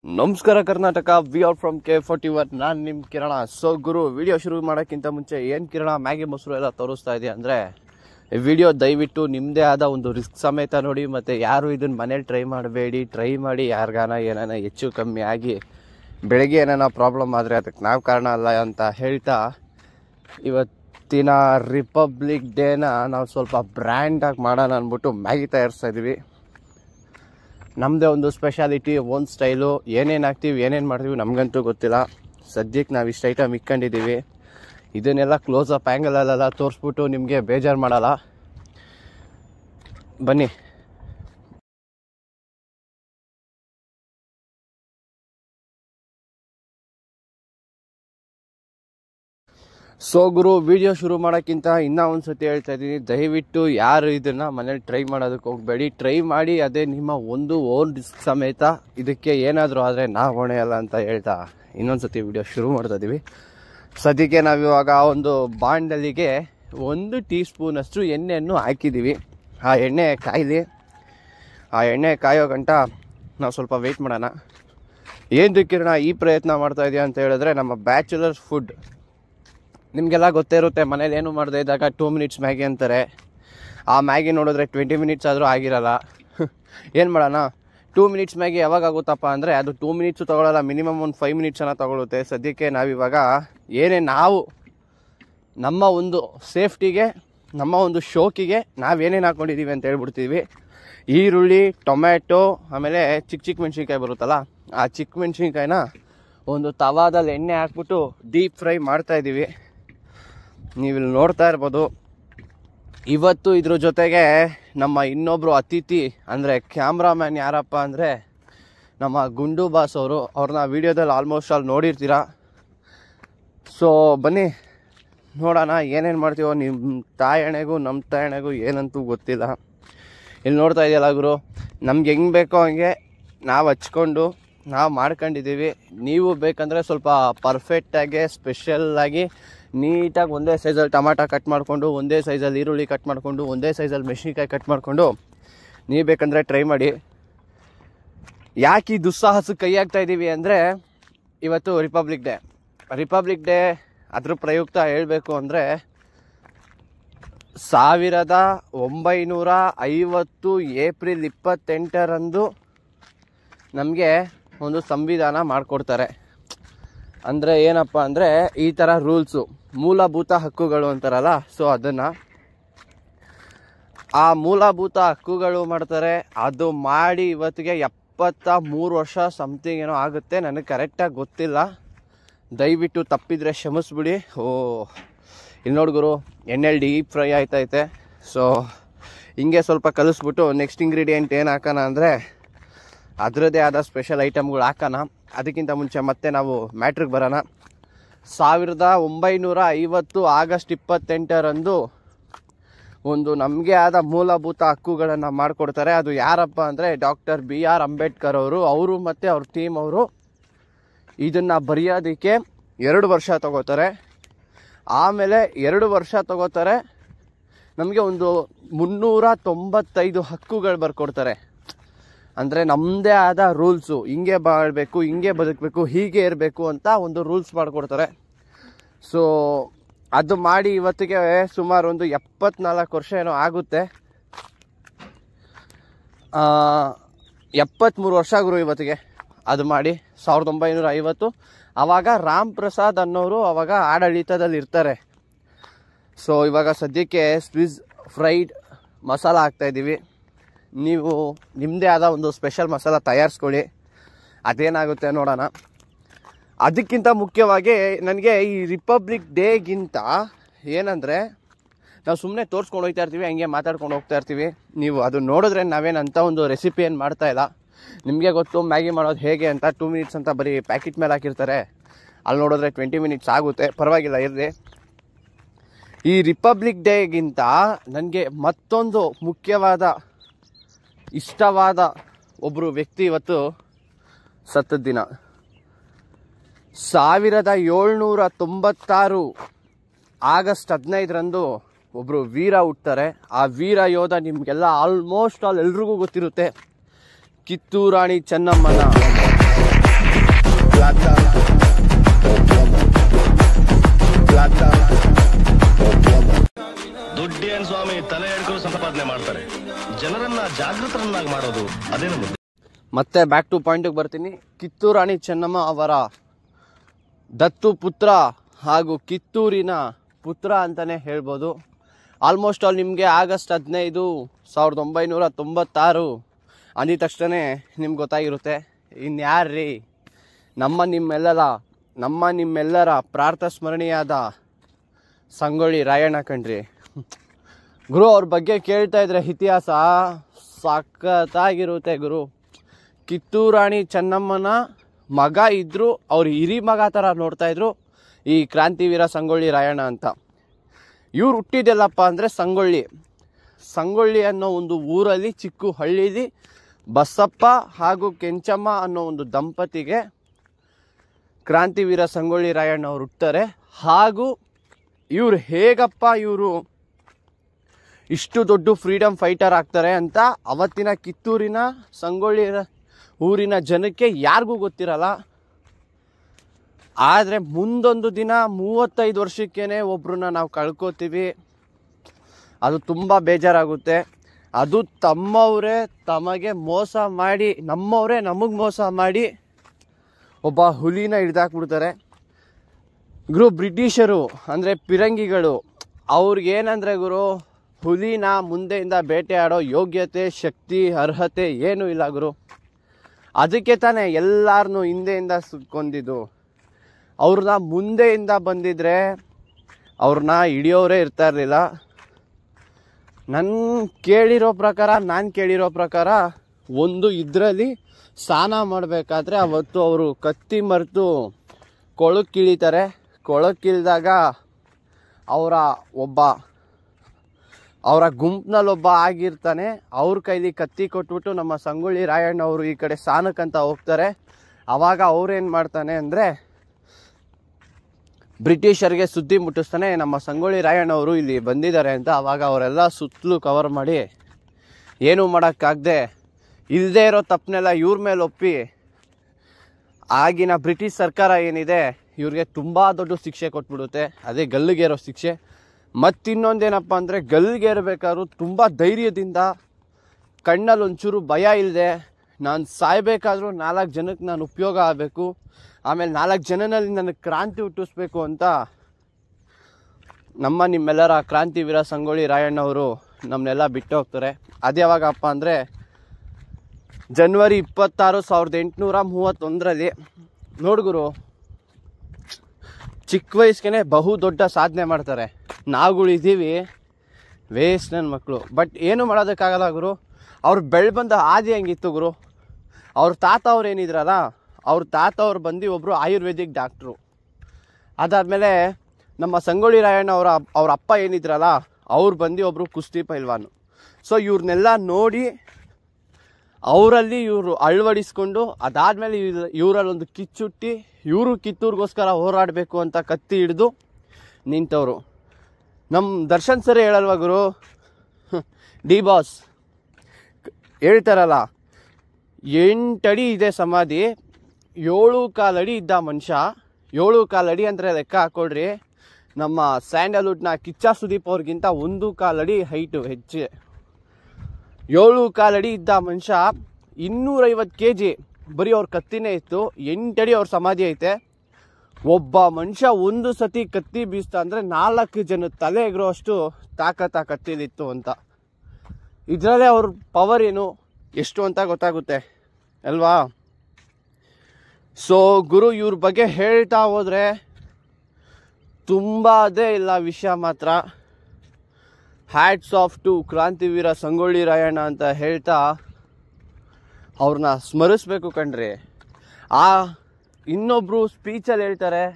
ನಮಸ್ಕಾರ Karnataka we are from K forty one ನಾನು ನಿಮ್ಮ ಕಿರಣ ಸೊ ಗುರು ವಿಡಿಯೋ ಶುರು ಮಾಡೋಕ್ಕಿಂತ ಮುಂಚೆ ಏನು ಕಿರಣ ಮ್ಯಾಗಿ ಮೊಸರು ಎಲ್ಲ ತೋರಿಸ್ತಾ ಇದೆಯಾ ಅಂದರೆ ವಿಡಿಯೋ ದಯವಿಟ್ಟು ನಿಮ್ಮದೇ ಆದ ಒಂದು ರಿಸ್ಕ್ ಸಮೇತ ನೋಡಿ ಮತ್ತು ಯಾರು ಇದನ್ನು ಮನೇಲಿ ಟ್ರೈ ಮಾಡಬೇಡಿ ಟ್ರೈ ಮಾಡಿ ಯಾರಿಗಾನ ಏನಾನ ಹೆಚ್ಚು ಕಮ್ಮಿ ಆಗಿ ಬೆಳಗ್ಗೆ ಏನಾನ ಪ್ರಾಬ್ಲಮ್ ಆದರೆ ಅದಕ್ಕೆ ನಾವು ಕಾರಣ ಅಲ್ಲ ಅಂತ ಹೇಳ್ತಾ ಇವತ್ತಿನ ರಿಪಬ್ಲಿಕ್ ಡೇನ ನಾವು ಸ್ವಲ್ಪ ಬ್ರ್ಯಾಂಡಾಗಿ ಮಾಡೋಣ ಅಂದ್ಬಿಟ್ಟು ಮ್ಯಾಗಿ ತಯಾರಿಸ್ತಾ ಇದ್ದೀವಿ ನಮ್ಮದೇ ಒಂದು ಸ್ಪೆಷಾಲಿಟಿ ಓನ್ ಸ್ಟೈಲು ಏನೇನು ಹಾಕ್ತೀವಿ ಏನೇನು ಮಾಡ್ತೀವಿ ನಮಗಂತೂ ಗೊತ್ತಿಲ್ಲ ಸದ್ಯಕ್ಕೆ ನಾವು ಇಷ್ಟು ಐಟಮ್ ಇಕ್ಕೊಂಡಿದ್ದೀವಿ ಇದನ್ನೆಲ್ಲ ಕ್ಲೋಸ್ ಅಪ್ ಆ್ಯಂಗಲಲ್ಲೆಲ್ಲ ತೋರಿಸ್ಬಿಟ್ಟು ನಿಮಗೆ ಬೇಜಾರು ಮಾಡಲ್ಲ ಬನ್ನಿ ಸೊ ಗುರು ವಿಡಿಯೋ ಶುರು ಮಾಡೋಕ್ಕಿಂತ ಇನ್ನೂ ಒಂದು ಸತಿ ಹೇಳ್ತಾ ಇದ್ದೀನಿ ದಯವಿಟ್ಟು ಯಾರು ಇದನ್ನು ಮನೇಲಿ ಟ್ರೈ ಮಾಡೋದಕ್ಕೆ ಹೋಗಬೇಡಿ ಟ್ರೈ ಮಾಡಿ ಅದೇ ನಿಮ್ಮ ಒಂದು ಓನ್ ರಿಸ್ಕ್ ಸಮೇತ ಇದಕ್ಕೆ ಏನಾದರೂ ಆದರೆ ನಾವು ಹೊಣೆಯಲ್ಲ ಅಂತ ಹೇಳ್ತಾ ಇನ್ನೊಂದು ಸತಿ ವಿಡಿಯೋ ಶುರು ಮಾಡ್ತಾ ಇದ್ದೀವಿ ಸದ್ಯಕ್ಕೆ ನಾವಿವಾಗ ಒಂದು ಬಾಂಡಲಿಗೆ ಒಂದು ಟೀ ಸ್ಪೂನಷ್ಟು ಎಣ್ಣೆಯನ್ನು ಹಾಕಿದ್ದೀವಿ ಆ ಎಣ್ಣೆ ಕಾಯ್ಲಿ ಆ ಎಣ್ಣೆ ಕಾಯೋ ಗಂಟ ನಾವು ಸ್ವಲ್ಪ ವೆಯ್ಟ್ ಮಾಡೋಣ ಏನು ಕಿರಣ ಈ ಪ್ರಯತ್ನ ಮಾಡ್ತಾ ಇದೆಯಾ ಅಂತ ಹೇಳಿದ್ರೆ ನಮ್ಮ ಬ್ಯಾಚುಲರ್ಸ್ ಫುಡ್ ನಿಮಗೆಲ್ಲ ಗೊತ್ತೇ ಇರುತ್ತೆ ಮನೇಲಿ ಏನು ಮಾಡದೇ ಇದ್ದಾಗ ಟೂ ಮಿನಿಟ್ಸ್ ಮ್ಯಾಗಿ ಅಂತಾರೆ ಆ ಮ್ಯಾಗಿ ನೋಡಿದ್ರೆ ಟ್ವೆಂಟಿ ಮಿನಿಟ್ಸ್ ಆದರೂ ಆಗಿರಲ್ಲ ಏನು ಮಾಡೋಣ ಟೂ ಮಿನಿಟ್ಸ್ ಮ್ಯಾಗಿ ಯಾವಾಗ ಆಗುತ್ತಪ್ಪ ಅಂದರೆ ಅದು ಟೂ ಮಿನಿಟ್ಸು ತೊಗೊಳಲ್ಲ ಮಿನಿಮಮ್ ಒಂದು ಫೈವ್ ಮಿನಿಟ್ಸನ್ನು ತೊಗೊಳುತ್ತೆ ಸದ್ಯಕ್ಕೆ ನಾವಿವಾಗ ಏನೇ ನಾವು ನಮ್ಮ ಒಂದು ಸೇಫ್ಟಿಗೆ ನಮ್ಮ ಒಂದು ಶೋಕಿಗೆ ನಾವೇನೇನು ಹಾಕ್ಕೊಂಡಿದ್ದೀವಿ ಅಂತ ಹೇಳ್ಬಿಡ್ತೀವಿ ಈರುಳ್ಳಿ ಟೊಮ್ಯಾಟೊ ಆಮೇಲೆ ಚಿಕ್ಕ ಚಿಕ್ಕ ಮೆಣಸಿನ್ಕಾಯಿ ಬರುತ್ತಲ್ಲ ಆ ಚಿಕ್ಕ ಮೆಣಸಿನ್ಕಾಯಿನ ಒಂದು ತವಾದಲ್ಲಿ ಎಣ್ಣೆ ಹಾಕ್ಬಿಟ್ಟು ಡೀಪ್ ಫ್ರೈ ಮಾಡ್ತಾ ಇದ್ದೀವಿ ನೀವಿಲ್ಲಿ ನೋಡ್ತಾ ಇರ್ಬೋದು ಇವತ್ತು ಇದ್ರ ಜೊತೆಗೆ ನಮ್ಮ ಇನ್ನೊಬ್ಬರು ಅತಿಥಿ ಅಂದರೆ ಕ್ಯಾಮ್ರಾಮ್ಯಾನ್ ಯಾರಪ್ಪ ಅಂದರೆ ನಮ್ಮ ಗುಂಡು ಬಾಸ್ ಅವರು ಅವ್ರನ್ನ ವೀಡಿಯೋದಲ್ಲಿ ಆಲ್ಮೋಸ್ಟ್ ಅಲ್ಲಿ ನೋಡಿರ್ತೀರ ಸೊ ಬನ್ನಿ ನೋಡೋಣ ಏನೇನು ಮಾಡ್ತೀವೋ ನಿಮ್ಮ ತಾಯಣೆಗೂ ನಮ್ಮ ತಾಯಣೆಗೂ ಏನಂತೂ ಗೊತ್ತಿಲ್ಲ ಇಲ್ಲಿ ನೋಡ್ತಾ ಇದೆಯಲ್ಲ ಗುರು ನಮ್ಗೆ ಹೆಂಗೆ ಬೇಕೋ ಹಂಗೆ ನಾವು ಹಚ್ಕೊಂಡು ನಾವು ಮಾಡ್ಕೊಂಡಿದ್ದೀವಿ ನೀವು ಬೇಕಂದರೆ ಸ್ವಲ್ಪ ಪರ್ಫೆಕ್ಟಾಗಿ ಸ್ಪೆಷಲ್ಲಾಗಿ ನೀಟಾಗಿ ಒಂದೇ ಸೈಜಲ್ಲಿ ಟಮಾಟ ಕಟ್ ಮಾಡಿಕೊಂಡು ಒಂದೇ ಸೈಜಲ್ಲಿ ಈರುಳ್ಳಿ ಕಟ್ ಮಾಡಿಕೊಂಡು ಒಂದೇ ಸೈಜಲ್ಲಿ ಮೆಣಸಿನ್ಕಾಯಿ ಕಟ್ ಮಾಡಿಕೊಂಡು ನೀವು ಬೇಕಂದರೆ ಟ್ರೈ ಮಾಡಿ ಯಾಕೆ ಈ ದುಸ್ಸಾಹಸಕ್ಕೆ ಕೈ ಹಾಕ್ತಾ ಇದ್ದೀವಿ ಅಂದರೆ ಇವತ್ತು ರಿಪಬ್ಲಿಕ್ ಡೇ ರಿಪಬ್ಲಿಕ್ ಡೇ ಅದ್ರ ಪ್ರಯುಕ್ತ ಹೇಳಬೇಕು ಅಂದರೆ ಸಾವಿರದ ಒಂಬೈನೂರ ಐವತ್ತು ಏಪ್ರಿಲ್ ಇಪ್ಪತ್ತೆಂಟರಂದು ನಮಗೆ ಒಂದು ಸಂವಿಧಾನ ಮಾಡಿಕೊಡ್ತಾರೆ ಅಂದರೆ ಏನಪ್ಪ ಅಂದರೆ ಈ ಥರ ರೂಲ್ಸು ಮೂಲಭೂತ ಹಕ್ಕುಗಳು ಅಂತಾರಲ್ಲ ಸೊ ಅದನ್ನು ಆ ಮೂಲಭೂತ ಹಕ್ಕುಗಳು ಮಾಡ್ತಾರೆ ಅದು ಮಾಡಿ ಇವತ್ತಿಗೆ ಎಪ್ಪತ್ತ ಮೂರು ವರ್ಷ ಸಮಥಿಂಗ್ ಏನೋ ಆಗುತ್ತೆ ನನಗೆ ಕರೆಕ್ಟಾಗಿ ಗೊತ್ತಿಲ್ಲ ದಯವಿಟ್ಟು ತಪ್ಪಿದರೆ ಕ್ಷಮಿಸ್ಬಿಡಿ ಓ ಇಲ್ಲಿ ನೋಡಿ ಗುರು ಎಣ್ಣೆಲಿ ಡೀಪ್ ಫ್ರೈ ಆಯ್ತೈತೆ ಸೊ ಹಿಂಗೆ ಸ್ವಲ್ಪ ಕಲಿಸ್ಬಿಟ್ಟು ನೆಕ್ಸ್ಟ್ ಇಂಗ್ರೀಡಿಯೆಂಟ್ ಏನು ಹಾಕೋಣ ಅಂದರೆ ಅದರದ್ದೇ ಆದ ಸ್ಪೆಷಲ್ ಐಟಮ್ಗಳು ಹಾಕೋಣ ಅದಕ್ಕಿಂತ ಮುಂಚೆ ಮತ್ತೆ ನಾವು ಮ್ಯಾಟ್ರಿಗೆ ಬರೋಣ ಸಾವಿರದ ಒಂಬೈನೂರ ಐವತ್ತು ಆಗಸ್ಟ್ ಇಪ್ಪತ್ತೆಂಟರಂದು ಒಂದು ನಮಗೆ ಆದ ಮೂಲಭೂತ ಹಕ್ಕುಗಳನ್ನು ಮಾಡಿಕೊಡ್ತಾರೆ ಅದು ಯಾರಪ್ಪ ಅಂದರೆ ಡಾಕ್ಟರ್ ಬಿ ಆರ್ ಅಂಬೇಡ್ಕರ್ ಅವರು ಅವರು ಮತ್ತು ಅವ್ರ ಟೀಮ್ ಅವರು ಇದನ್ನು ಬರೆಯೋದಕ್ಕೆ ಎರಡು ವರ್ಷ ತಗೋತಾರೆ ಆಮೇಲೆ ಎರಡು ವರ್ಷ ತಗೋತಾರೆ ನಮಗೆ ಒಂದು ಮುನ್ನೂರ ತೊಂಬತ್ತೈದು ಹಕ್ಕುಗಳು ಬರ್ಕೊಡ್ತಾರೆ ಅಂದರೆ ನಮ್ಮದೇ ಆದ ರೂಲ್ಸು ಹಿಂಗೆ ಬಾಳಬೇಕು ಹಿಂಗೆ ಬದುಕಬೇಕು ಹೀಗೆ ಇರಬೇಕು ಅಂತ ಒಂದು ರೂಲ್ಸ್ ಮಾಡಿಕೊಡ್ತಾರೆ ಸೊ ಅದು ಮಾಡಿ ಇವತ್ತಿಗೆ ಸುಮಾರು ಒಂದು ಎಪ್ಪತ್ನಾಲ್ಕು ವರ್ಷ ಏನೋ ಆಗುತ್ತೆ ಎಪ್ಪತ್ತ್ಮೂರು ವರ್ಷ ಗುರು ಇವತ್ತಿಗೆ ಅದು ಮಾಡಿ ಸಾವಿರದ ಒಂಬೈನೂರ ಐವತ್ತು ಆವಾಗ ರಾಮ್ ಪ್ರಸಾದ್ ಅನ್ನೋರು ಅವಾಗ ಆಡಳಿತದಲ್ಲಿ ಇರ್ತಾರೆ ಸೊ ಇವಾಗ ಸದ್ಯಕ್ಕೆ ಸ್ವಿಸ್ ಫ್ರೈಡ್ ಮಸಾಲ ಹಾಕ್ತಾಯಿದ್ದೀವಿ ನೀವು ನಿಮ್ಮದೇ ಆದ ಒಂದು ಸ್ಪೆಷಲ್ ಮಸಾಲ ತಯಾರಿಸ್ಕೊಳ್ಳಿ ಅದೇನಾಗುತ್ತೆ ನೋಡೋಣ ಅದಕ್ಕಿಂತ ಮುಖ್ಯವಾಗಿ ನನಗೆ ಈ ರಿಪಬ್ಲಿಕ್ ಡೇಗಿಂತ ಏನಂದರೆ ನಾವು ಸುಮ್ಮನೆ ತೋರಿಸ್ಕೊಂಡು ಹೋಗ್ತಾ ಇರ್ತೀವಿ ಹಂಗೆ ಮಾತಾಡ್ಕೊಂಡು ಹೋಗ್ತಾ ಇರ್ತೀವಿ ನೀವು ಅದು ನೋಡಿದ್ರೆ ನಾವೇನು ಅಂಥ ಒಂದು ರೆಸಿಪಿ ಏನು ಮಾಡ್ತಾ ಇಲ್ಲ ನಿಮಗೆ ಗೊತ್ತು ಮ್ಯಾಗಿ ಮಾಡೋದು ಹೇಗೆ ಅಂತ ಟೂ ಮಿನಿಟ್ಸ್ ಅಂತ ಬರೀ ಪ್ಯಾಕೆಟ್ ಮೇಲೆ ಹಾಕಿರ್ತಾರೆ ಅಲ್ಲಿ ನೋಡಿದ್ರೆ ಟ್ವೆಂಟಿ ಮಿನಿಟ್ಸ್ ಆಗುತ್ತೆ ಪರವಾಗಿಲ್ಲ ಇರಲಿ ಈ ರಿಪಬ್ಲಿಕ್ ಡೇಗಿಂತ ನನಗೆ ಮತ್ತೊಂದು ಮುಖ್ಯವಾದ ಇಷ್ಟವಾದ ಒಬ್ಬರು ವ್ಯಕ್ತಿ ಇವತ್ತು ಸತ್ತ ದಿನ ಸಾವಿರದ ಏಳ್ನೂರ ತೊಂಬತ್ತಾರು ಆಗಸ್ಟ್ ಹದಿನೈದರಂದು ಒಬ್ಬರು ವೀರ ಹುಟ್ತಾರೆ ಆ ವೀರ ಯೋಧ ನಿಮಗೆಲ್ಲ ಆಲ್ಮೋಸ್ಟ್ ಆಲ್ ಎಲ್ರಿಗೂ ಗೊತ್ತಿರುತ್ತೆ ಕಿತ್ತೂರು ರಾಣಿ ಚೆನ್ನಮ್ಮನ ಜನರನ್ನಾಗಿ ಮಾಡೋದು ಅದೇನು ಬುದ್ಧಿ ಮತ್ತೆ ಬ್ಯಾಕ್ ಟು ಪಾಯಿಂಟಿಗೆ ಬರ್ತೀನಿ ಕಿತ್ತೂರು ರಾಣಿ ಚೆನ್ನಮ್ಮ ಅವರ ದತ್ತು ಪುತ್ರ ಹಾಗೂ ಕಿತ್ತೂರಿನ ಪುತ್ರ ಅಂತಲೇ ಹೇಳ್ಬೋದು ಆಲ್ಮೋಸ್ಟ್ ಆಲ್ ನಿಮಗೆ ಆಗಸ್ಟ್ ಹದಿನೈದು ಸಾವಿರದ ಒಂಬೈನೂರ ತೊಂಬತ್ತಾರು ಅಂದಿದ ತಕ್ಷಣ ನಿಮ್ಗೆ ಗೊತ್ತಾಗಿರುತ್ತೆ ಇನ್ಯಾರ್ರೀ ನಮ್ಮ ನಿಮ್ಮೆಲ್ಲರ ನಮ್ಮ ನಿಮ್ಮೆಲ್ಲರ ಪ್ರಾರ್ಥ ಸ್ಮರಣೀಯಾದ ಸಂಗೊಳ್ಳಿ ರಾಯಣ್ಣ ಕಣ್ರಿ ಗುರು ಅವ್ರ ಬಗ್ಗೆ ಕೇಳ್ತಾ ಇದ್ರೆ ಇತಿಹಾಸ ಸಖತ್ತಾಗಿರುತ್ತೆ ಗುರು ಕಿತ್ತೂರಾಣಿ ಚೆನ್ನಮ್ಮನ ಮಗ ಇದ್ರು ಅವ್ರ ಹಿರಿ ಮಗ ಥರ ನೋಡ್ತಾ ಇದ್ರು ಈ ಕ್ರಾಂತಿವೀರ ಸಂಗೊಳ್ಳಿ ರಾಯಣ್ಣ ಅಂತ ಇವ್ರು ಹುಟ್ಟಿದೆಲ್ಲಪ್ಪ ಅಂದರೆ ಸಂಗೊಳ್ಳಿ ಸಂಗೊಳ್ಳಿ ಅನ್ನೋ ಒಂದು ಊರಲ್ಲಿ ಚಿಕ್ಕ ಹಳ್ಳಿಲಿ ಬಸಪ್ಪ ಹಾಗೂ ಕೆಂಚಮ್ಮ ಅನ್ನೋ ಒಂದು ದಂಪತಿಗೆ ಕ್ರಾಂತಿವೀರ ಸಂಗೊಳ್ಳಿ ರಾಯಣ್ಣ ಅವ್ರು ಹುಟ್ತಾರೆ ಹಾಗೂ ಇವ್ರು ಹೇಗಪ್ಪ ಇವರು ಇಷ್ಟು ದೊಡ್ಡ ಫ್ರೀಡಮ್ ಫೈಟರ್ ಆಗ್ತಾರೆ ಅಂತ ಅವತ್ತಿನ ಕಿತ್ತೂರಿನ ಸಂಗೊಳ್ಳಿ ರ- ಊರಿನ ಜನಕ್ಕೆ ಯಾರಿಗೂ ಗೊತ್ತಿರಲ್ಲ ಆದರೆ ಮುಂದೊಂದು ದಿನ ಮೂವತ್ತೈದು ವರ್ಷಕ್ಕೇನೆ ಒಬ್ರನ್ನ ನಾವು ಕಳ್ಕೊತೀವಿ ಅದು ತುಂಬ ಬೇಜಾರಾಗುತ್ತೆ ಅದು ತಮ್ಮವರೇ ತಮಗೆ ಮೋಸ ಮಾಡಿ ನಮ್ಮವರೇ ನಮಗೆ ಮೋಸ ಮಾಡಿ ಒಬ್ಬ ಹುಲಿನ ಹಿಡ್ದಾಕ್ಬಿಡ್ತಾರೆ ಗುರು ಬ್ರಿಟಿಷರು ಅಂದರೆ ಪಿರಂಗಿಗಳು ಅವ್ರಿಗೇನಂದರೆ ಗುರು ಹುಲಿನ ಮುಂದೆಯಿಂದ ಬೇಟೆಯಾಡೋ ಯೋಗ್ಯತೆ ಶಕ್ತಿ ಅರ್ಹತೆ ಏನೂ ಇಲ್ಲ ಗುರು ಅದಕ್ಕೆ ತಾನೇ ಎಲ್ಲಾರನ್ನೂ ಹಿಂದೆಯಿಂದ ಸುಕ್ಕೊಂದಿದ್ದು ಅವ್ರನ್ನ ಮುಂದೆಯಿಂದ ಬಂದಿದ್ರೆ ಅವ್ರನ್ನ ಹಿಡಿಯೋರೇ ಇರ್ತಾ ಇರಲಿಲ್ಲ ನನ್ನ ಕೇಳಿರೋ ಪ್ರಕಾರ ನಾನು ಕೇಳಿರೋ ಪ್ರಕಾರ ಒಂದು ಇದರಲ್ಲಿ ಸ್ನಾನ ಮಾಡಬೇಕಾದ್ರೆ ಅವತ್ತು ಅವರು ಕತ್ತಿ ಮರೆತು ಕೊಳಕ್ಕಿಳಿತಾರೆ ಕೊಳಕ್ಕಿಳಿದಾಗ ಅವರ ಒಬ್ಬ ಅವರ ಗುಂಪಿನಲ್ಲಿ ಒಬ್ಬ ಆಗಿರ್ತಾನೆ ಅವ್ರ ಕೈಲಿ ಕತ್ತಿ ಕೊಟ್ಬಿಟ್ಟು ನಮ್ಮ ಸಂಗೊಳ್ಳಿ ರಾಯಣ್ಣ ಅವರು ಈ ಕಡೆ ಸ್ನಾನಕ್ಕಂತ ಹೋಗ್ತಾರೆ ಅವಾಗ ಅವ್ರೇನು ಮಾಡ್ತಾನೆ ಅಂದರೆ ಬ್ರಿಟಿಷರಿಗೆ ಸುದ್ದಿ ಮುಟ್ಟಿಸ್ತಾನೆ ನಮ್ಮ ಸಂಗೊಳ್ಳಿ ರಾಯಣ್ಣ ಅವರು ಇಲ್ಲಿ ಬಂದಿದ್ದಾರೆ ಅಂತ ಅವಾಗ ಅವರೆಲ್ಲ ಸುತ್ತಲೂ ಕವರ್ ಮಾಡಿ ಏನೂ ಮಾಡೋಕ್ಕಾಗದೆ ಇಲ್ಲದೇ ಇರೋ ತಪ್ಪನೆಲ್ಲ ಇವ್ರ ಮೇಲೆ ಒಪ್ಪಿ ಆಗಿನ ಬ್ರಿಟಿಷ್ ಸರ್ಕಾರ ಏನಿದೆ ಇವ್ರಿಗೆ ತುಂಬ ದೊಡ್ಡ ಶಿಕ್ಷೆ ಕೊಟ್ಬಿಡುತ್ತೆ ಅದೇ ಗಲ್ಲಿಗೇರೋ ಶಿಕ್ಷೆ ಮತ್ತಿನ್ನೊಂದೇನಪ್ಪ ಅಂದರೆ ಗಲ್ಲಿಗೇರಬೇಕಾದ್ರೂ ತುಂಬ ಧೈರ್ಯದಿಂದ ಕಣ್ಣಲ್ಲಿ ಒಂಚೂರು ಭಯ ಇಲ್ಲದೆ ನಾನು ಸಾಯ್ಬೇಕಾದ್ರೂ ನಾಲ್ಕು ಜನಕ್ಕೆ ನಾನು ಉಪಯೋಗ ಆಗಬೇಕು ಆಮೇಲೆ ನಾಲ್ಕು ಜನನಲ್ಲಿ ನನಗೆ ಕ್ರಾಂತಿ ಹುಟ್ಟಿಸ್ಬೇಕು ಅಂತ ನಮ್ಮ ನಿಮ್ಮೆಲ್ಲರ ಕ್ರಾಂತಿವೀರ ಸಂಗೊಳ್ಳಿ ರಾಯಣ್ಣ ಅವರು ನಮ್ಮನ್ನೆಲ್ಲ ಬಿಟ್ಟು ಹೋಗ್ತಾರೆ ಅದು ಯಾವಾಗಪ್ಪ ಅಂದರೆ ಜನವರಿ ಇಪ್ಪತ್ತಾರು ಸಾವಿರದ ಎಂಟುನೂರ ಮೂವತ್ತೊಂದರಲ್ಲಿ ನೋಡ್ಗುರು ಚಿಕ್ಕ ವಯಸ್ಸಿಗೆ ಬಹು ದೊಡ್ಡ ಸಾಧನೆ ಮಾಡ್ತಾರೆ ನಾವುಗಳಿದ್ದೀವಿ ವೇಸ್ಟ್ ನನ್ನ ಮಕ್ಕಳು ಬಟ್ ಏನು ಮಾಡೋದಕ್ಕಾಗಲ್ಲ ಗುರು ಅವ್ರು ಬೆಳೆ ಬಂದ ಹಾದಿ ಹೆಂಗಿತ್ತು ಗುರು ಅವ್ರ ತಾತ ಅವ್ರು ಏನಿದ್ರಲ್ಲ ಅವ್ರ ತಾತ ಅವ್ರು ಬಂದು ಒಬ್ಬರು ಆಯುರ್ವೇದಿಕ್ ಡಾಕ್ಟ್ರು ಅದಾದಮೇಲೆ ನಮ್ಮ ಸಂಗೊಳ್ಳಿ ರಾಯಣ್ಣ ಅವರ ಅವ್ರ ಅಪ್ಪ ಏನಿದ್ರಲ್ಲ ಅವ್ರು ಬಂದು ಒಬ್ಬರು ಕುಸ್ತಿ ಪೈಲ್ವಾನು ಸೊ ಇವ್ರನ್ನೆಲ್ಲ ನೋಡಿ ಅವರಲ್ಲಿ ಇವರು ಅಳವಡಿಸ್ಕೊಂಡು ಅದಾದಮೇಲೆ ಇವರಲ್ಲಿ ಒಂದು ಕಿಚ್ಚುಟ್ಟಿ ಇವರು ಕಿತ್ತೂರಿಗೋಸ್ಕರ ಹೋರಾಡಬೇಕು ಅಂತ ಕತ್ತಿ ಹಿಡಿದು ನಿಂತವರು ನಮ್ಮ ದರ್ಶನ್ ಸರ್ ಹೇಳಲ್ವ ಗುರು ಡಿ ಬಾಸ್ ಹೇಳ್ತಾರಲ್ಲ ಎಂಟಡಿ ಇದೆ ಸಮಾಧಿ ಏಳು ಕಾಲಡಿ ಇದ್ದ ಮನುಷ್ಯ ಏಳು ಕಾಲಡಿ ಅಂದರೆ ಲೆಕ್ಕ ಹಾಕೊಳ್ರಿ ನಮ್ಮ ಸ್ಯಾಂಡಲ್ವುಡ್ನ ಕಿಚ್ಚ ಸುದೀಪ್ ಅವ್ರಿಗಿಂತ ಒಂದು ಕಾಲಡಿ ಹೈಟು ಹೆಚ್ಚೆ ಏಳು ಕಾಲಡಿ ಇದ್ದ ಮನುಷ್ಯ ಇನ್ನೂರೈವತ್ತು ಕೆ ಜಿ ಬರೀ ಅವ್ರ ಕತ್ತಿನೇ ಇತ್ತು ಎಂಟಡಿ ಅವ್ರ ಸಮಾಧಿ ಐತೆ ಒಬ್ಬ ಮನುಷ್ಯ ಒಂದು ಸತಿ ಕತ್ತಿ ಬೀಸ್ತಾ ಅಂದರೆ ನಾಲ್ಕು ಜನ ತಲೆ ಎಗರೋ ಅಷ್ಟು ತಾಕತ್ತ ಕತ್ತಿಲಿತ್ತು ಅಂತ ಇದರಲ್ಲೇ ಅವ್ರ ಪವರ್ ಏನು ಎಷ್ಟು ಅಂತ ಗೊತ್ತಾಗುತ್ತೆ ಅಲ್ವಾ ಸೊ ಗುರು ಇವ್ರ ಬಗ್ಗೆ ಹೇಳ್ತಾ ಹೋದರೆ ತುಂಬ ಅದೇ ಇಲ್ಲ ವಿಷಯ ಮಾತ್ರ hats off to Krantiveera Sangolli Rayanna ಅಂತ ಹೇಳ್ತಾ ಅವ್ರನ್ನ ಸ್ಮರಿಸ್ಬೇಕು ಕಣ್ರಿ ಆ ಇನ್ನೊಬ್ರು ಸ್ಪೀಚಲ್ಲಿ ಹೇಳ್ತಾರೆ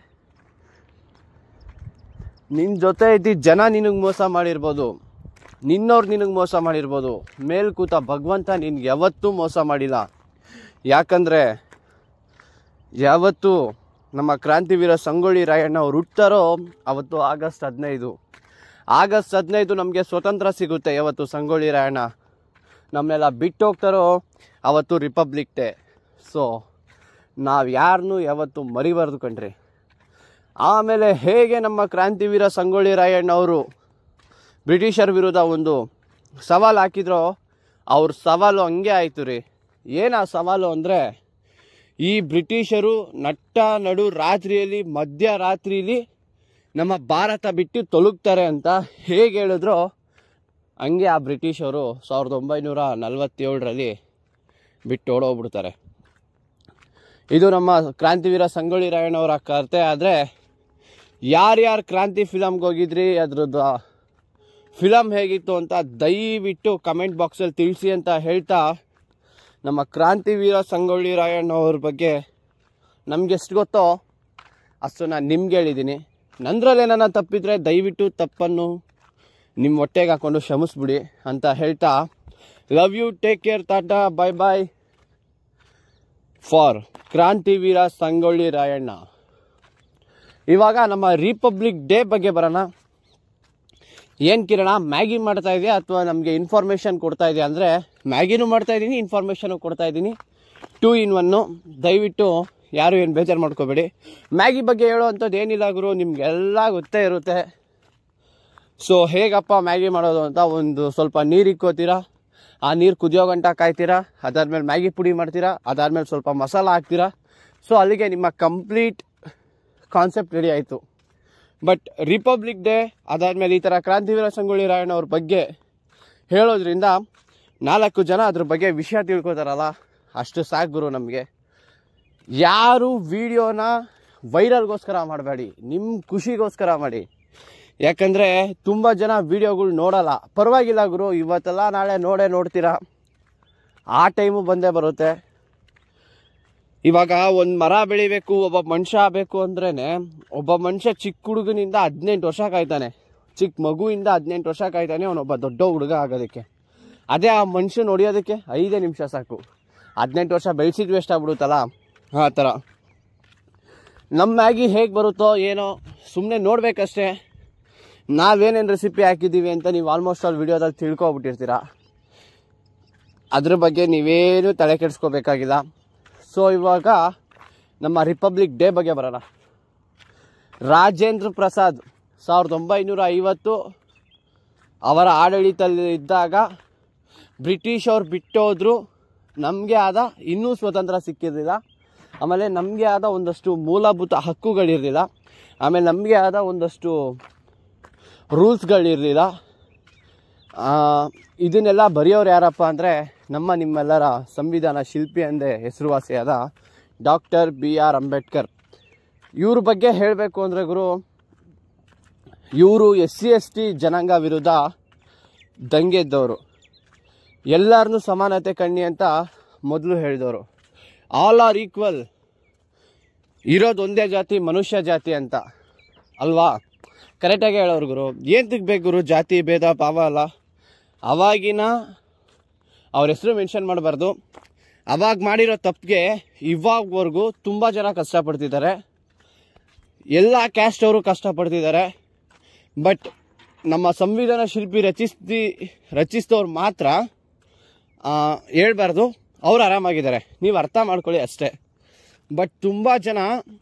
ನಿನ್ನ ಜೊತೆ ಇದ್ದಿದ್ದ ಜನ ನಿನಗೆ ಮೋಸ ಮಾಡಿರ್ಬೋದು ನಿನ್ನವ್ರು ನಿನಗೆ ಮೋಸ ಮಾಡಿರ್ಬೋದು ಮೇಲ್ ಕೂತ ಭಗವಂತ ನಿನ್ಗೆ ಯಾವತ್ತೂ ಮೋಸ ಮಾಡಿಲ್ಲ ಯಾಕಂದರೆ ಯಾವತ್ತು ನಮ್ಮ ಕ್ರಾಂತಿವೀರ ಸಂಗೊಳ್ಳಿ ರಾಯಣ್ಣ ಅವ್ರು ಹುಟ್ತಾರೋ ಅವತ್ತು ಆಗಸ್ಟ್ ಹದಿನೈದು ಆಗಸ್ಟ್ ಹದಿನೈದು ನಮಗೆ ಸ್ವತಂತ್ರ ಸಿಗುತ್ತೆ ಯಾವತ್ತು ಸಂಗೊಳ್ಳಿ ರಾಯಣ್ಣ ನಮ್ಮನ್ನೆಲ್ಲ ಬಿಟ್ಟು ಹೋಗ್ತಾರೋ ಅವತ್ತು ರಿಪಬ್ಲಿಕ್ ಡೇ ಸೊ ನಾವು ಯಾರನ್ನೂ ಯಾವತ್ತು ಮರಿಬಾರ್ದು ಕಣ್ರಿ ಆಮೇಲೆ ಹೇಗೆ ನಮ್ಮ ಕ್ರಾಂತಿವೀರ ಸಂಗೊಳ್ಳಿ ರಾಯಣ್ಣ ಅವರು ಬ್ರಿಟಿಷರ್ ವಿರುದ್ಧ ಒಂದು ಸವಾಲು ಹಾಕಿದ್ರೋ ಅವ್ರ ಸವಾಲು ಹಂಗೆ ಆಯಿತು ರೀ ಏನು ಆ ಸವಾಲು ಅಂದರೆ ಈ ಬ್ರಿಟಿಷರು ನಟ್ಟ ನಡು ರಾತ್ರಿಯಲ್ಲಿ ಮಧ್ಯರಾತ್ರಿಲಿ ನಮ್ಮ ಭಾರತ ಬಿಟ್ಟು ತೊಲಗ್ತಾರೆ ಅಂತ ಹೇಗೆ ಹೇಳಿದ್ರು ಹಂಗೆ ಆ ಬ್ರಿಟಿಷರು ಸಾವಿರದ ಒಂಬೈನೂರ ನಲವತ್ತೇಳರಲ್ಲಿ ಬಿಟ್ಟು ಓಡೋಗ್ಬಿಡ್ತಾರೆ ಇದು ನಮ್ಮ ಕ್ರಾಂತಿವೀರ ಸಂಗೊಳ್ಳಿ ರಾಯಣ್ಣವರ ಕತೆ ಆದರೆ ಯಾರ್ಯಾರು ಕ್ರಾಂತಿ ಫಿಲಮ್ಗೆ ಹೋಗಿದ್ರಿ ಅದ್ರದ್ದು ಫಿಲಮ್ ಹೇಗಿತ್ತು ಅಂತ ದಯವಿಟ್ಟು ಕಮೆಂಟ್ ಬಾಕ್ಸಲ್ಲಿ ತಿಳಿಸಿ ಅಂತ ಹೇಳ್ತಾ ನಮ್ಮ ಕ್ರಾಂತಿವೀರ ಸಂಗೊಳ್ಳಿ ರಾಯಣ್ಣವ್ರ ಬಗ್ಗೆ ನಮ್ಗೆ ಎಷ್ಟು ಗೊತ್ತೋ ಅಷ್ಟು ನಾನು ನಿಮ್ಗೆ ಹೇಳಿದ್ದೀನಿ ನಂದ್ರಲ್ಲಿ ಏನಾರ ತಪ್ಪಿದ್ರೆ ದಯವಿಟ್ಟು ತಪ್ಪನ್ನು ನಿಮ್ಮ ಹೊಟ್ಟೆಗೆ ಹಾಕೊಂಡು ಕ್ಷಮಿಸ್ಬಿಡಿ ಅಂತ ಹೇಳ್ತಾ love you take care tata bye bye for Krantiveera Sangolli Rayanna ಇವಾಗ ನಮ್ಮ ರಿಪಬ್ಲಿಕ್ ಡೇ ಬಗ್ಗೆ ಬರೋಣ ಏನು ಕಿರಣ ಮ್ಯಾಗಿ ಮಾಡ್ತಾ ಇದೆಯಾ ಅಥವಾ ನಮಗೆ ಇನ್ಫಾರ್ಮೇಷನ್ ಕೊಡ್ತಾ ಇದೆಯಾ ಅಂದರೆ ಮ್ಯಾಗಿನೂ ಮಾಡ್ತಾ ಇದ್ದೀನಿ ಇನ್ಫಾರ್ಮೇಷನು ಕೊಡ್ತಾ ಇದ್ದೀನಿ ಟೂ ಇನ್ ಒನ್ನು ದಯವಿಟ್ಟು ಯಾರು ಏನು ಬೇಜಾರು ಮಾಡ್ಕೋಬೇಡಿ ಮ್ಯಾಗಿ ಬಗ್ಗೆ ಹೇಳೋವಂಥದ್ದು ಏನಿಲ್ಲ ಗುರು ನಿಮಗೆಲ್ಲ ಗೊತ್ತೇ ಇರುತ್ತೆ ಸೊ ಹೇಗಪ್ಪ ಮ್ಯಾಗಿ ಮಾಡೋದು ಅಂತ ಒಂದು ಸ್ವಲ್ಪ ನೀರು ಇಕ್ಕೋತೀರಾ ಆ ನೀರು ಕುದಿಯೋ ಗಂಟ ಕಾಯ್ತೀರಾ ಅದಾದ್ಮೇಲೆ ಮ್ಯಾಗಿ ಪುಡಿ ಮಾಡ್ತೀರಾ ಅದಾದ್ಮೇಲೆ ಸ್ವಲ್ಪ ಮಸಾಲ ಹಾಕ್ತೀರಾ ಸೊ ಅಲ್ಲಿಗೆ ನಿಮ್ಮ ಕಂಪ್ಲೀಟ್ ಕಾನ್ಸೆಪ್ಟ್ ರೆಡಿ ಆಯಿತು ಬಟ್ ರಿಪಬ್ಲಿಕ್ ಡೇ ಅದಾದ್ಮೇಲೆ ಈ ಥರ ಕ್ರಾಂತಿವೀರ ಸಂಗೊಳ್ಳಿ ರಾಯಣ್ಣ ಅವ್ರ ಬಗ್ಗೆ ಹೇಳೋದ್ರಿಂದ ನಾಲ್ಕು ಜನ ಅದ್ರ ಬಗ್ಗೆ ವಿಷಯ ತಿಳ್ಕೊತಾರಲ್ಲ ಅಷ್ಟು ಸಾಕು ಗುರು ನಮಗೆ ಯಾರು ವಿಡಿಯೋನ ವೈರಲ್ಗೋಸ್ಕರ ಮಾಡಬೇಡಿ ನಿಮ್ಮ ಖುಷಿಗೋಸ್ಕರ ಮಾಡಿ ಯಾಕಂದರೆ ತುಂಬ ಜನ ವೀಡಿಯೋಗಳು ನೋಡಲ್ಲ ಪರವಾಗಿಲ್ಲ ಗುರು ಇವತ್ತೆಲ್ಲ ನಾಳೆ ನೋಡೇ ನೋಡ್ತೀರಾ ಆ ಟೈಮು ಬಂದೇ ಬರುತ್ತೆ ಇವಾಗ ಒಂದು ಮರ ಬೆಳಿಬೇಕು ಒಬ್ಬ ಮನುಷ್ಯ ಆಗಬೇಕು ಅಂದ್ರೇ ಒಬ್ಬ ಮನುಷ್ಯ ಚಿಕ್ಕ ಹುಡುಗನಿಂದ ಹದಿನೆಂಟು ವರ್ಷ ಕಾಯ್ತಾನೆ ಚಿಕ್ಕ ಮಗುವಿಂದ ಹದಿನೆಂಟು ವರ್ಷ ಕಾಯ್ತಾನೆ ಅವನೊಬ್ಬ ದೊಡ್ಡ ಹುಡುಗ ಆಗೋದಕ್ಕೆ ಅದೇ ಆ ಮನುಷ್ಯ ನೋಡಿಯೋದಕ್ಕೆ ಐದೇ ನಿಮಿಷ ಸಾಕು ಹದಿನೆಂಟು ವರ್ಷ ಬೆಳೆಸಿದ್ ವೇಸ್ಟ್ ಆಗ್ಬಿಡುತ್ತಲ್ಲ ಆ ಥರ ನಮ್ಮ ಮ್ಯಾಗಿ ಹೇಗೆ ಬರುತ್ತೋ ಏನೋ ಸುಮ್ಮನೆ ನೋಡಬೇಕಷ್ಟೇ ನಾವೇನೇನು ರೆಸಿಪಿ ಹಾಕಿದ್ದೀವಿ ಅಂತ ನೀವು ಆಲ್ಮೋಸ್ಟ್ ಆಲ್ ವಿಡಿಯೋದಲ್ಲಿ ತಿಳ್ಕೊಬಿಟ್ಟಿರ್ತೀರ ಅದ್ರ ಬಗ್ಗೆ ನೀವೇನು ತಲೆ ಕೆಡಿಸ್ಕೋಬೇಕಾಗಿಲ್ಲ ಸೊ ಇವಾಗ ನಮ್ಮ ರಿಪಬ್ಲಿಕ್ ಡೇ ಬಗ್ಗೆ ಬರೋಣ ರಾಜೇಂದ್ರ ಪ್ರಸಾದ್ ಸಾವಿರದ ಒಂಬೈನೂರ ಐವತ್ತು ಅವರ ಆಡಳಿತದಲ್ಲಿ ಇದ್ದಾಗ ಬ್ರಿಟಿಷ್ ಅವ್ರು ಬಿಟ್ಟೋದ್ರು ನಮಗೆ ಆದ ಇನ್ನೂ ಸ್ವತಂತ್ರ ಸಿಕ್ಕಿರಲಿಲ್ಲ ಆಮೇಲೆ ನಮಗೆ ಆದ ಒಂದಷ್ಟು ಮೂಲಭೂತ ಹಕ್ಕುಗಳಿರಲಿಲ್ಲ ಆಮೇಲೆ ನಮಗೆ ಆದ ಒಂದಷ್ಟು ರೂಲ್ಸ್ಗಳಿರಲಿಲ್ಲ ಇದನ್ನೆಲ್ಲ ಬರೆಯೋರು ಯಾರಪ್ಪ ಅಂದರೆ ನಮ್ಮ ನಿಮ್ಮೆಲ್ಲರ ಸಂವಿಧಾನ ಶಿಲ್ಪಿ ಎಂದೇ ಹೆಸರುವಾಸಿಯಾದ ಡಾಕ್ಟರ್ ಬಿ ಆರ್ ಅಂಬೇಡ್ಕರ್ ಇವ್ರ ಬಗ್ಗೆ ಹೇಳಬೇಕು ಅಂದರೆ ಗುರು ಇವರು ಎಸ್ ಸಿ ಎಸ್ ಟಿ ಜನಾಂಗ ವಿರುದ್ಧ ದಂಗೆ ಎದ್ದವರು ಎಲ್ಲರನ್ನೂ ಸಮಾನತೆ ಕಣ್ಣಿ ಅಂತ ಮೊದಲು ಹೇಳಿದವರು ಆಲ್ ಆರ್ ಈಕ್ವಲ್ ಇರೋದು ಒಂದೇ ಜಾತಿ ಮನುಷ್ಯ ಜಾತಿ ಅಂತ ಅಲ್ವಾ ಕರೆಕ್ಟಾಗಿ ಹೇಳೋರು ಗುರು ಏನು ಬೇಕು ಗುರು ಜಾತಿ ಭೇದ ಭಾವ ಅಲ್ಲ ಅವಾಗಿನ ಅವ್ರ ಹೆಸರು ಮೆನ್ಷನ್ ಮಾಡಬಾರ್ದು ಅವಾಗ ಮಾಡಿರೋ ತಪ್ಪಿಗೆ ಇವಾಗವರೆಗೂ ತುಂಬ ಜನ ಕಷ್ಟಪಡ್ತಿದ್ದಾರೆ ಎಲ್ಲ ಕ್ಯಾಸ್ಟ್ ಅವರು ಕಷ್ಟಪಡ್ತಿದ್ದಾರೆ ಬಟ್ ನಮ್ಮ ಸಂವಿಧಾನ ಶಿಲ್ಪಿ ರಚಿಸ್ತಿ ರಚಿಸಿದವ್ರು ಮಾತ್ರ ಹೇಳ್ಬಾರ್ದು ಅವ್ರು ಆರಾಮಾಗಿದ್ದಾರೆ ನೀವು ಅರ್ಥ ಮಾಡ್ಕೊಳ್ಳಿ ಅಷ್ಟೇ ಬಟ್ ತುಂಬ ಜನ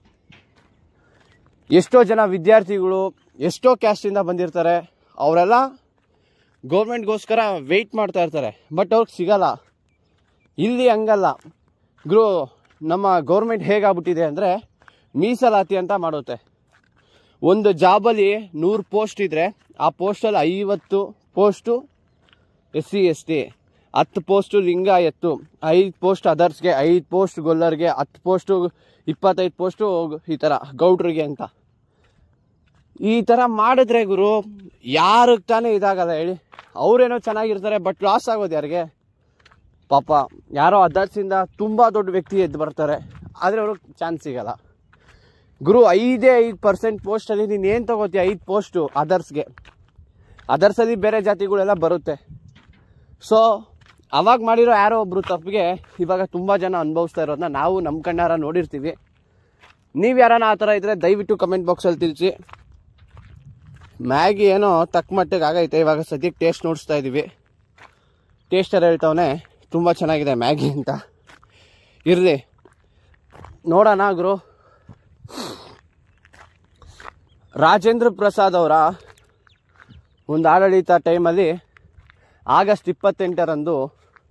ಎಷ್ಟೋ ಜನ ವಿದ್ಯಾರ್ಥಿಗಳು ಎಷ್ಟೋ ಕ್ಯಾಸ್ಟಿಂದ ಬಂದಿರ್ತಾರೆ ಅವರೆಲ್ಲ ಗೌರ್ಮೆಂಟ್ಗೋಸ್ಕರ ವೆಯ್ಟ್ ಮಾಡ್ತಾ ಇರ್ತಾರೆ ಬಟ್ ಅವ್ರಿಗೆ ಸಿಗಲ್ಲ ಇಲ್ಲಿ ಹಂಗಲ್ಲ ಗ್ರೋ ನಮ್ಮ ಗೌರ್ಮೆಂಟ್ ಹೇಗಾಗ್ಬಿಟ್ಟಿದೆ ಅಂದರೆ ಮೀಸಲಾತಿ ಅಂತ ಮಾಡುತ್ತೆ ಒಂದು ಜಾಬಲ್ಲಿ ನೂರು ಪೋಸ್ಟ್ ಇದ್ದರೆ ಆ ಪೋಸ್ಟಲ್ಲಿ ಐವತ್ತು post S C S T ಹತ್ತು ಪೋಸ್ಟು ಲಿಂಗಾಯತ್ತು ಐದು ಪೋಸ್ಟ್ ಅದರ್ಸ್ಗೆ ಐದು ಪೋಸ್ಟ್ ಗೊಲ್ಲರ್ಗೆ ಹತ್ತು ಪೋಸ್ಟು ಇಪ್ಪತ್ತೈದು ಪೋಸ್ಟು ಈ ಥರ ಗೌಡ್ರಿಗೆ ಅಂತ ಈ ಥರ ಮಾಡಿದ್ರೆ ಗುರು ಯಾರಿಗೆ ತಾನೇ ಇದಾಗಲ್ಲ ಹೇಳಿ ಅವರೇನೋ ಚೆನ್ನಾಗಿರ್ತಾರೆ ಬಟ್ ಲಾಸ್ ಆಗೋದು ಯಾರಿಗೆ ಪಾಪ ಯಾರೋ ಅದರ್ಸಿಂದ ತುಂಬ ದೊಡ್ಡ ವ್ಯಕ್ತಿ ಎದ್ದು ಬರ್ತಾರೆ ಆದರೆ ಅವ್ರಿಗೆ ಚಾನ್ಸ್ ಸಿಗಲ್ಲ ಗುರು ಐದೇ ಐದು ಪರ್ಸೆಂಟ್ ಪೋಸ್ಟಲ್ಲಿ ನೀನು ಏನು ತೊಗೋತೀಯ ಐದು ಪೋಸ್ಟು ಅದರ್ಸ್ಗೆ ಅದರ್ಸಲ್ಲಿ ಬೇರೆ ಜಾತಿಗಳೆಲ್ಲ ಬರುತ್ತೆ ಸೊ ಅವಾಗ ಮಾಡಿರೋ ಯಾರೋ ಒಬ್ಬರು ತಪ್ಪಿಗೆ ಇವಾಗ ತುಂಬ ಜನ ಅನುಭವಿಸ್ತಾ ಇರೋದನ್ನ ನಾವು ನಮ್ಮ ಕಣ್ಣಾರ ನೋಡಿರ್ತೀವಿ ನೀವು ಯಾರನ್ನ ಆ ಥರ ಇದ್ದರೆ ದಯವಿಟ್ಟು ಕಮೆಂಟ್ ಬಾಕ್ಸಲ್ಲಿ ತಿಳಿಸಿ ಮ್ಯಾಗಿ ಏನೋ ತಕ್ಕ ಮಟ್ಟಿಗೆ ಆಗೈತೆ ಇವಾಗ ಸದ್ಯಕ್ಕೆ ಟೇಸ್ಟ್ ನೋಡಿಸ್ತಾ ಇದ್ದೀವಿ ಟೇಸ್ಟರ್ ಹೇಳ್ತವನೆ ತುಂಬ ಚೆನ್ನಾಗಿದೆ ಮ್ಯಾಗಿ ಅಂತ ಇರಲಿ ನೋಡೋಣ ಗುರು ರಾಜೇಂದ್ರ ಪ್ರಸಾದ್ ಅವರ ಒಂದು ಆಡಳಿತ ಟೈಮಲ್ಲಿ ಆಗಸ್ಟ್ ಇಪ್ಪತ್ತೆಂಟರಂದು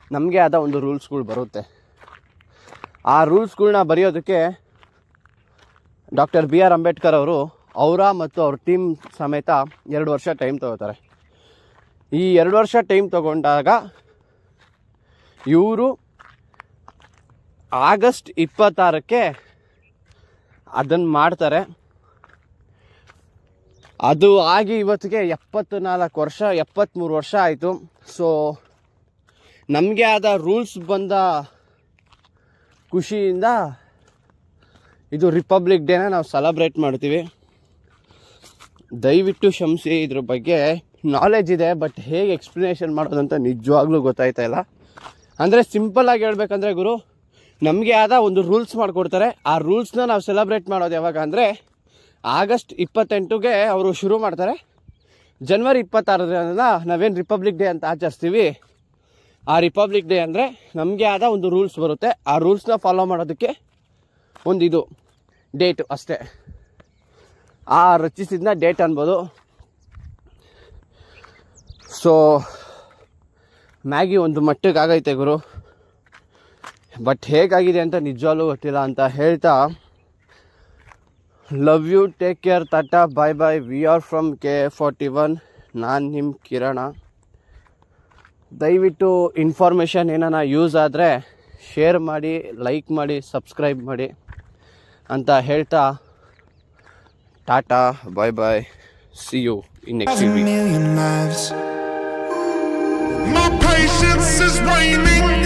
ನಮಗೆ ಆದ ಒಂದು ರೂಲ್ಸ್ಗಳು ಬರುತ್ತೆ ಆ ರೂಲ್ಸ್ಗಳ್ನ ಬರೆಯೋದಕ್ಕೆ ಡಾಕ್ಟರ್ ಬಿ ಆರ್ ಅಂಬೇಡ್ಕರ್ ಅವರು ಅವರ ಮತ್ತು ಅವ್ರ ಟೀಮ್ ಸಮೇತ ಎರಡು ವರ್ಷ ಟೈಮ್ ತಗೋತಾರೆ ಈ ಎರಡು ವರ್ಷ ಟೈಮ್ ತಗೊಂಡಾಗ ಇವರು ಆಗಸ್ಟ್ ಇಪ್ಪತ್ತಾರಕ್ಕೆ ಅದನ್ನು ಮಾಡ್ತಾರೆ ಅದು ಆಗಿ ಇವತ್ತಿಗೆ ಎಪ್ಪತ್ತು ನಾಲ್ಕು ವರ್ಷ ಎಪ್ಪತ್ತ್ಮೂರು ವರ್ಷ ಆಯಿತು ಸೊ ನಮಗೆ ಆದ ರೂಲ್ಸ್ ಬಂದ ಖುಷಿಯಿಂದ ಇದು ರಿಪಬ್ಲಿಕ್ ಡೇನ ನಾವು ಸೆಲೆಬ್ರೇಟ್ ಮಾಡ್ತೀವಿ ದಯವಿಟ್ಟು ಕ್ಷಮಿಸಿ ಇದ್ರ ಬಗ್ಗೆ ನಾಲೆಜ್ ಇದೆ ಬಟ್ ಹೇಗೆ ಎಕ್ಸ್ಪ್ಲನೇಷನ್ ಮಾಡೋದಂತ ನಿಜವಾಗ್ಲೂ ಗೊತ್ತಾಯ್ತಾ ಇಲ್ಲ ಅಂದರೆ ಸಿಂಪಲ್ಲಾಗಿ ಹೇಳ್ಬೇಕಂದ್ರೆ ಗುರು ನಮಗೆ ಆದ ಒಂದು ರೂಲ್ಸ್ ಮಾಡಿಕೊಡ್ತಾರೆ ಆ ರೂಲ್ಸ್ನ ನಾವು ಸೆಲೆಬ್ರೇಟ್ ಮಾಡೋದು ಯಾವಾಗ ಅಂದರೆ ಆಗಸ್ಟ್ ಇಪ್ಪತ್ತೆಂಟುಗೆ ಅವರು ಶುರು ಮಾಡ್ತಾರೆ ಜನ್ವರಿ ಇಪ್ಪತ್ತಾರರಿಂದ ನಾವೇನು ರಿಪಬ್ಲಿಕ್ ಡೇ ಅಂತ ಆಚರಿಸ್ತೀವಿ ಆ ರಿಪಬ್ಲಿಕ್ ಡೇ ಅಂದರೆ ನಮಗೆ ಆದ ಒಂದು ರೂಲ್ಸ್ ಬರುತ್ತೆ ಆ ರೂಲ್ಸ್ನ ಫಾಲೋ ಮಾಡೋದಕ್ಕೆ ಒಂದು ಇದು ಡೇಟು ಅಷ್ಟೇ ಆ ರಚಿಸಿದ್ನ ಡೇಟ್ ಅನ್ಬೋದು ಸೊ ಮ್ಯಾಗಿ ಒಂದು ಮಟ್ಟಿಗೆ ಆಗೈತೆ ಗುರು ಬಟ್ ಹೇಗಾಗಿದೆ ಅಂತ ನಿಜವಾಗ್ಲೂ ಗೊತ್ತಿಲ್ಲ ಅಂತ ಹೇಳ್ತಾ love you take care tata bye bye we are from K forty one ನಾನು ನಿಮ್ಮ ಕಿರಣ ದಯವಿಟ್ಟು ಇನ್ಫಾರ್ಮೇಷನ್ ಏನಾನ ಯೂಸ್ ಆದರೆ ಶೇರ್ ಮಾಡಿ ಲೈಕ್ ಮಾಡಿ ಸಬ್ಸ್ಕ್ರೈಬ್ ಮಾಡಿ ಅಂತ ಹೇಳ್ತಾ tata bye bye see you in next a week million lives. My patience is waning.